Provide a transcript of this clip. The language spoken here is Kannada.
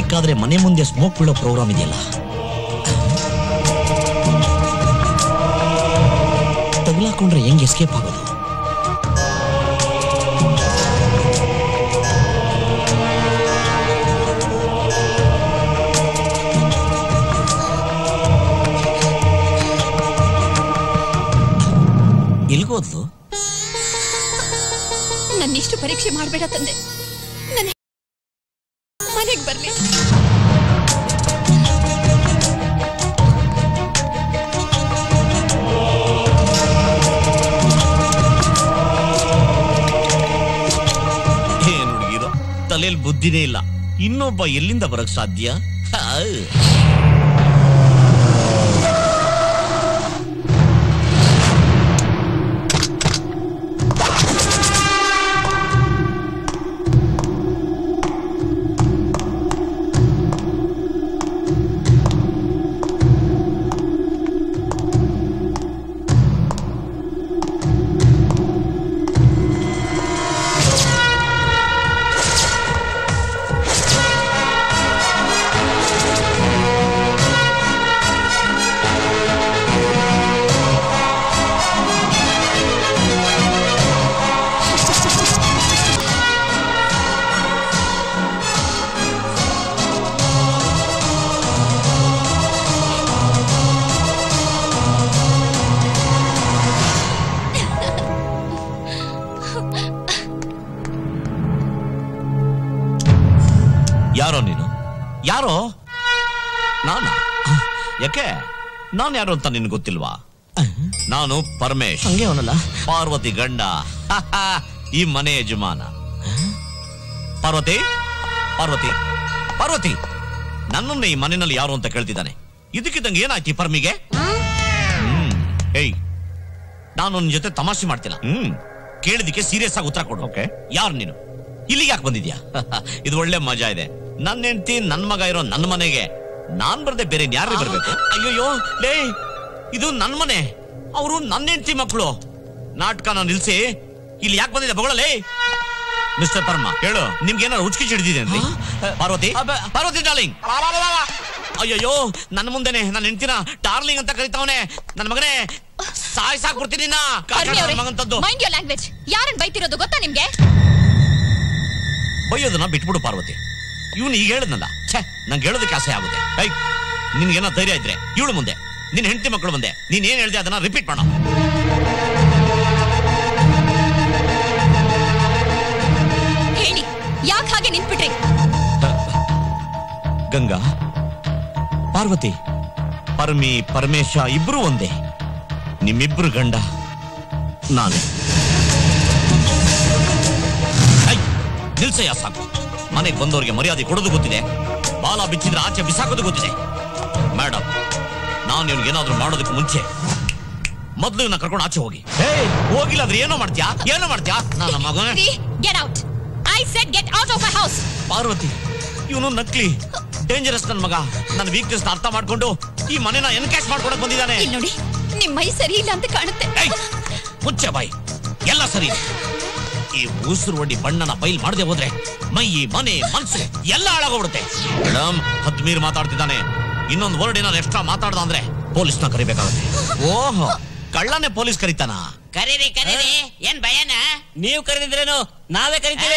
ಬೇಕಾದ್ರೆ ಮನೆ ಮುಂದೆ ಸ್ಮೋಕ್ ಬೀಳೋ ಪ್ರೋಗ್ರಾಮ್ ಇದೆಯಲ್ಲ ತಗ್ಲಾಕೊಂಡ್ರೆ ಹೆಂಗ್ ಎಸ್ಕೇಪ್ ಆಗೋದು ಎಲ್ಗೋದ್ಲು ನನ್ನಿಷ್ಟು ಪರೀಕ್ಷೆ ಮಾಡಬೇಡ ತಂದೆ ನನ್ನ ಮನೆಗೆ ಬರ್ಲಿ ಏನ್ ಹುಡುಗಿರೋ ತಲೆಯಲ್ಲಿ ಬುದ್ಧಿನೇ ಇಲ್ಲ ಇನ್ನೊಬ್ಬ ಎಲ್ಲಿಂದ ಬರಕ್ ಸಾಧ್ಯ ಹಾ. ಯಾರೋ ನೀನು ಯಾರೋ ನಾನ ಯಾಕೆ ನಾನು ಯಾರು ಅಂತ ನಿನ್ಗೆ ಗೊತ್ತಿಲ್ವಾ ನಾನು ಪರಮೇಶ್ ಹಂಗೆ ಅವನಲ್ಲ ಪಾರ್ವತಿ ಗಂಡ ಈ ಮನೆ ಯಜಮಾನ ಪಾರ್ವತಿ ಪಾರ್ವತಿ ಪಾರ್ವತಿ ನನ್ನನ್ನ ಈ ಮನೆಯಲ್ಲಿ ಯಾರು ಅಂತ ಕೇಳ್ತಿದ್ದಾನೆ ಇದಕ್ಕಿದ್ದಂಗೆ ಏನಾಯ್ತು ಈ ಪರ್ಮಿಗೆ ಹ್ಮ್ ಏಯ್ ನಾನು ನಿನ್ ಜೊತೆ ತಮಾಷೆ ಮಾಡ್ತಿಲ್ಲ ಹ್ಮ್ ಕೇಳಿದಕ್ಕೆ ಸೀರಿಯಸ್ ಆಗಿ ಉತ್ತರ ಕೊಡು ಓಕೆ ಯಾರು ನೀನು ಇಲ್ಲಿಗೆ ಯಾಕೆ ಬಂದಿದ್ಯಾ ಇದು ಒಳ್ಳೆ ಮಜಾ ಇದೆ ನನ್ನ ಹೆಂಡತಿ ನನ್ ಮಗ ಇರೋ ನನ್ನ ಮನೆಗೆ ನಾನ್ ಬರ್ದೆ ಬೇರೆ ಯಾರು ಬರ್ಬೇಕು ಅಯ್ಯೋಯ್ಯೋ ಲೇ ಇದು ನನ್ ಮನೆ ಅವರು ನನ್ನ ಹೆಂಡತಿ ಮಕ್ಕಳು ನಾಟಕನ ನಿಲ್ಸಿ ಇಲ್ಲಿ ಯಾಕೆ ಬಂದಿದೆ ಬಗಳಲೇ ಮಿಸ್ಟರ್ ಪರ್ಮ ಹೇಳು ನಿಮ್ಗೆ ಏನಾದ್ರು ಉಚ್ಕಿ ಹಿಡಿದಿದೆ ಅಂದ್ರೆ ಪಾರ್ವತಿ ಪಾರ್ವತಿ ಡಾರ್ಲಿಂಗ್ ಅಯ್ಯಯ್ಯೋ ನನ್ನ ಮುಂದೆನೆ ನನ್ನ ಹೆಂಡತಿನ ಡಾರ್ಲಿಂಗ್ ಅಂತ ಕರಿತಾವನೆ ನನ್ನ ಮಗನೇ ಸಾಯ್ ಸಾಕ್ಬಿಡ್ತೀನಿ ನಾ ಮಗಂತದ್ದು ಮೈಂಡ್ ಯೋರ್ ಲ್ಯಾಂಗ್ವೇಜ್ ಯಾರನ್ನ ಬೈತಿರೋದು ಗೊತ್ತಾ ನಿಮ್ಗೆ ಬೈಯೋದನ್ನ ಬಿಟ್ಬಿಡು ಪಾರ್ವತಿ ಇವನು ಈಗ ಹೇಳದ್ನಲ್ಲ ಛೇ ನಂಗೆ ಹೇಳೋದಕ್ಕೆ ಆಸೆ ಆಗುತ್ತೆ ಐ ನಿನ್ಗೇನೋ ಧೈರ್ಯ ಇದ್ರೆ ಇವಳು ಮುಂದೆ ನಿನ್ನ ಹೆಂಡತಿ ಮಕ್ಕಳು ಮುಂದೆ ನೀನ್ ಏನ್ ಹೇಳ್ದೆ ಅದನ್ನ ರಿಪೀಟ್ ಮಾಡ ಹೇಳಿ ಯಾಕೆ ಹಾಗೆ ನಿಂತ್ಬಿಟ್ರಿ ಗಂಗಾ ಪಾರ್ವತಿ ಪರಮಿ ಪರಮೇಶ ಇಬ್ರು ಒಂದೇ ನಿಮ್ಮಿಬ್ರು ಗಂಡ ನಾನು ಐ, ನಿಲ್ಸಯ್ಯ ಸಾಕು ಮನೆಗೆ ಬಂದವರಿಗೆ ಮರ್ಯಾದೆ ಕೊಡೋದು ಗೊತ್ತಿದೆ ಬಾಲ ಬಿಚ್ಚಿದ್ರೆ ಆಚೆ ಬಿಸಾಕೋದು ಗೊತ್ತಿದೆ ಮೇಡಮ್ ನಾನು ಇವ್ನಿಗೆ ಏನಾದ್ರೂ ಮಾಡೋದಕ್ಕೆ ಮುಂಚೆ ಮೊದ್ಲು ಇವನ್ನ ಕರ್ಕೊಂಡು ಆಚೆ ಹೋಗಿ ಏಯ್, ಹೋಗಿಲ್ಲ ಅಂದ್ರೆ ಏನೋ ಮಾಡ್ತೀಯಾ ಏನೋ ಮಾಡ್ತೀಯಾ ನನ್ನ ಮಗನೇ get out I said get out of my house Parvati ಇವನು ನಕ್ಲಿ ಡೇಂಜರಸ್ ನನ್ ಮಗ ನನ್ನ ವೀಕ್ನೆಸ್ ಅರ್ಥ ಮಾಡ್ಕೊಂಡು ಈ ಮನೆನ ಎನ್ಕ್ಯಾಶ್ ಮಾಡ್ಕೊಡಕ್ ಬಂದಿದ್ದಾನೆ ಇಲ್ಲಿ ನೋಡಿ ನಿಮ್ ಮೈ ಸರಿ ಇಲ್ಲ ಅಂತ ಕಾಣುತ್ತೆ ಏಯ್, ಮುಚ್ಚೆ ಬಾಯ್ ಎಲ್ಲ ಸರಿ ಇದೆ. ಈ ಉಸಿರು ಒಡ್ಡಿ ಬಣ್ಣನ ಬೈಲ್ ಮಾಡದೆ ಹೋದ್ರೆ ಮೈ ಮನೆ ಮನ್ಸು ಎಲ್ಲ ಹಾಳಾಗೋಗ್ಬಿಡುತ್ತೆ ಮೇಡಮ್ ಹತ್ತು ಮೀರ್ ಮಾತಾಡ್ತಿದ್ದಾನೆ ಇನ್ನೊಂದು ವರ್ಡ್ ಏನಾದ್ರು ಎಕ್ಸ್ಟ್ರಾ ಮಾತಾಡ್ದ ಅಂದ್ರೆ ಪೊಲೀಸ್ನ ಕರಿಬೇಕಾಗುತ್ತೆ ಓಹೋ ಕಳ್ಳನೇ ಪೊಲೀಸ್ ಕರೀತಾನ ಕರೀರಿ ಕರೀರಿ ಏನ್ ಭಯನಾ ನೀವು ಕರೆದಿದ್ರೇನು ನಾವೇ ಕರಿತೀವಿ